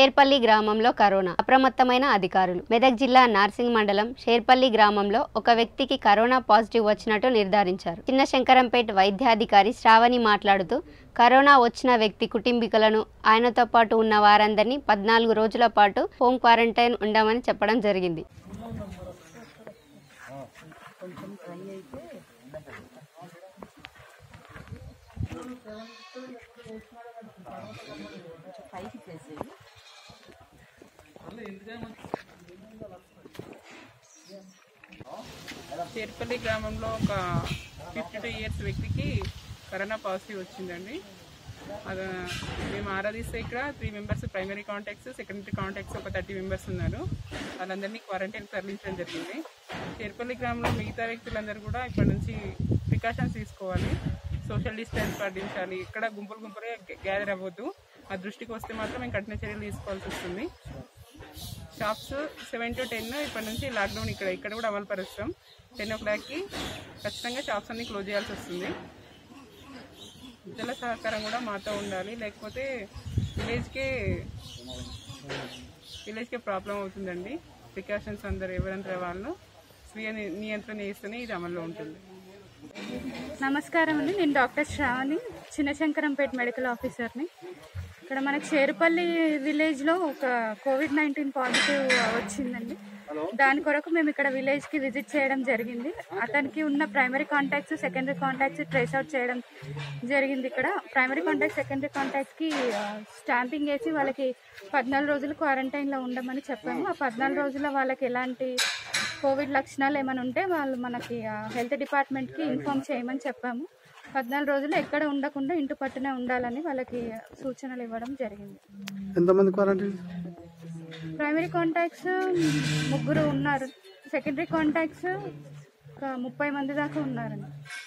షేర్పల్లి గ్రామంలో కరోనా అప్రమత్తమైన అధికారులు మెదక్ జిల్లా నార్సింగ్ మండలం షేర్పల్లి గ్రామంలో ఒక వ్యక్తికి కరోనా పాజిటివ్ వచ్చినట్టు నిర్ధారించారు చిన్న శంకరంపేట వైద్యాధికారి శ్రావణి మాట్లాడుతూ కరోనా వచ్చిన వ్యక్తి కుటుంబీకులను ఆయనతో పాటు ఉన్న వారందరినీ పద్నాలుగు రోజుల పాటు హోమ్ క్వారంటైన్ ఉండమని చెప్పడం జరిగింది చేర్పల్లి గ్రామంలో ఒక ఫిఫ్టీ టూ ఇయర్స్ వ్యక్తికి కరోనా పాజిటివ్ వచ్చిందండి అది మేము ఆరాధిస్తే ఇక్కడ three members primary contacts secondary contacts ఒక థర్టీ మెంబర్స్ ఉన్నారు వాళ్ళందరినీ క్వారంటైన్ తరలించడం జరిగింది చేర్పల్లి గ్రామంలో మిగతా వ్యక్తులందరూ కూడా ఇప్పటి నుంచి ప్రికాషన్స్ తీసుకోవాలి సోషల్ డిస్టెన్స్ పాటించాలి ఇక్కడ గుంపులు గుంపులుగా గ్యాదర్ అవ్వద్దు ఆ దృష్టికి వస్తే మాత్రం మేము కఠిన చర్యలు తీసుకోవాల్సి వస్తుంది షాప్స్ సెవెన్ టు టెన్ ఇప్పటి నుంచి లాక్డౌన్ ఇక్కడ ఇక్కడ కూడా అమలు పరుస్తాం టెన్ ఓ క్లాక్కి ఖచ్చితంగా షాప్స్ అన్ని క్లోజ్ చేయాల్సి వస్తుంది ప్రజల సహకారం కూడా మాతో ఉండాలి లేకపోతే విలేజ్కే విలేజ్కే ప్రాబ్లం అవుతుందండి ప్రికాషన్స్ అందరు ఎవరంతా వాళ్ళు స్వీయ ని- నియంత్రణ చేస్తేనే ఇది అమల్లో ఉంటుంది నమస్కారం అండి నేను డాక్టర్ శ్రావణి చిన్నశంకరంపేట మెడికల్ ఆఫీసర్ని ఇక్కడ మనకి చేరుపల్లి విలేజ్లో ఒక కోవిడ్ నైన్టీన్ పాజిటివ్ వచ్చిందండి దాని కొరకు మేము ఇక్కడ విలేజ్కి విజిట్ చేయడం జరిగింది అతనికి ఉన్న primary contacts secondary contacts trace out చేయడం జరిగింది ఇక్కడ ప్రైమరీ కాంటాక్ట్ సెకండరీ కాంటాక్ట్స్కి స్టాంపింగ్ వేసి వాళ్ళకి పద్నాలుగు రోజులు క్వారంటైన్లో ఉండమని చెప్పాము ఆ పద్నాలుగు రోజుల్లో వాళ్ళకి ఎలాంటి కోవిడ్ లక్షణాలు ఏమైనా ఉంటే వాళ్ళు మనకి హెల్త్ డిపార్ట్మెంట్కి ఇన్ఫామ్ చేయమని చెప్పాము పద్నాలుగు రోజులు ఎక్కడ ఉండకుండా ఇంటి పట్టునే ఉండాలని వాళ్ళకి సూచనలు ఇవ్వడం జరిగింది ఎంతమంది క్వారంటైన్ ప్రైమరీ కాంటాక్ట్స్ ముగ్గురు ఉన్నారు సెకండరీ కాంటాక్ట్స్ ఒక ముప్పై మంది దాకా ఉన్నారండి